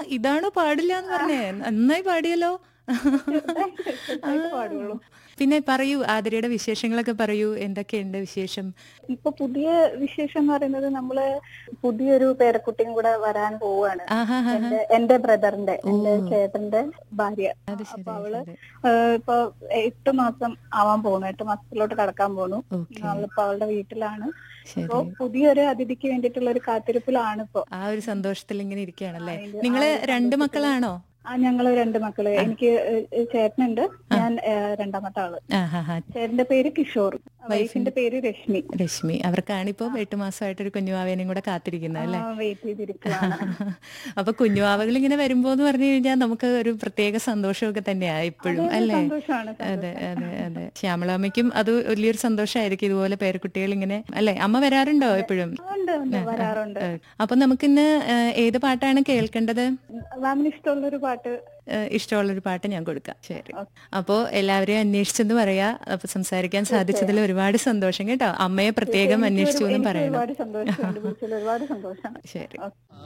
ഇതാണോ പാടില്ല എന്ന് പറഞ്ഞേ നന്നായി പാടിയല്ലോ ചെറുതായിട്ട് പാടുള്ളൂ പിന്നെ പറയൂ ആതിരയുടെ വിശേഷങ്ങളൊക്കെ പറയൂ എന്തൊക്കെയുണ്ട് വിശേഷം ഇപ്പൊ പുതിയ വിശേഷം എന്ന് പറയുന്നത് നമ്മള് പുതിയൊരു പേരക്കുട്ടിയും കൂടെ വരാൻ പോവാണ് ആഹാ ഹാ എന്റെ എന്റെ ബ്രദറിന്റെ എന്റെ ചേട്ടന്റെ ഭാര്യ അത് ശരി അപ്പൊ അവള് ശരി. ഏഹ് ഇപ്പൊ എട്ട് മാസം ആവാൻ പോകുന്നു എട്ട് മാസത്തിലോട്ട് കടക്കാൻ പോകുന്നു ഓക്കെ അവളിപ്പോ അവളുടെ വീട്ടിലാണ് ശരി ഇപ്പൊ പുതിയൊരു അതിഥിക്ക് വേണ്ടിയിട്ടുള്ള ഒരു കാത്തിരിപ്പിലാണ് ഇപ്പൊ ആ ഒരു സന്തോഷത്തിൽ ഇങ്ങനെ ഇരിക്കുകയാണല്ലേ അതിന്റെ നിങ്ങള് ആ ഒരു രണ്ട് സന്തോഷത്തില് മക്കളാണോ ആ ഞങ്ങള് രണ്ട് മക്കള് എനിക്ക് ഏഹ് ചേട്ടനുണ്ട് ഞാൻ ഏഹ് രണ്ടാമത്തെ ആള് ആ ഹാ ഹാ ചേട്ടന്റെ പേര് കിഷോർ വൈഫിന്റെ പേര് രശ്മി രശ്മി അവർക്കാണിപ്പോ എട്ട് മാസമായിട്ടൊരു കുഞ്ഞുവാവേനും കൂടെ കാത്തിരിക്കുന്നത് അല്ലേ വെയിറ്റ് ചെയ്തിരിക്കുകയാണ് അപ്പൊ കുഞ്ഞുവാവകൾ ഇങ്ങനെ വരുമ്പോ എന്ന് പറഞ്ഞു കഴിഞ്ഞാൽ നമുക്ക് ഒരു പ്രത്യേക സന്തോഷമൊക്കെ തന്നെയാ ഇപ്പോഴും അല്ലേ സന്തോഷമാണ് അതെ അതെ അതെ ശ്യാമളാമ്മയ്ക്കും അത് വലിയൊരു സന്തോഷമായിരിക്കും ഇതുപോലെ പേരക്കുട്ടികൾ ഇങ്ങനെ അല്ലെ അമ്മ വരാറുണ്ടോ എപ്പോഴും ഉണ്ട് ഉണ്ട് വരാറുണ്ട് അപ്പൊ നമുക്കിന്ന് ഏഹ്, ഏത് പാട്ടാണ് കേൾക്കേണ്ടത് മാമിന് ഇഷ്ടമുള്ള ഒരു പാട്ട് ഏഹ്, ഇഷ്ടമുള്ളൊരു പാട്ട് ഞാൻ കൊടുക്കാം ശരി അപ്പോ എല്ലാവരെയും അന്വേഷിച്ചെന്ന് പറയാ അപ്പൊ സംസാരിക്കാൻ സാധിച്ചതിൽ ഒരുപാട് സന്തോഷം കേട്ടോ അമ്മയെ പ്രത്യേകം അന്വേഷിച്ചു എന്നും എനിക്ക് പറയണം ഒരുപാട് സന്തോഷമുണ്ട് വിളിച്ചതിൽ ഒരുപാട് സന്തോഷമാണ് ശരി ഓക്കെ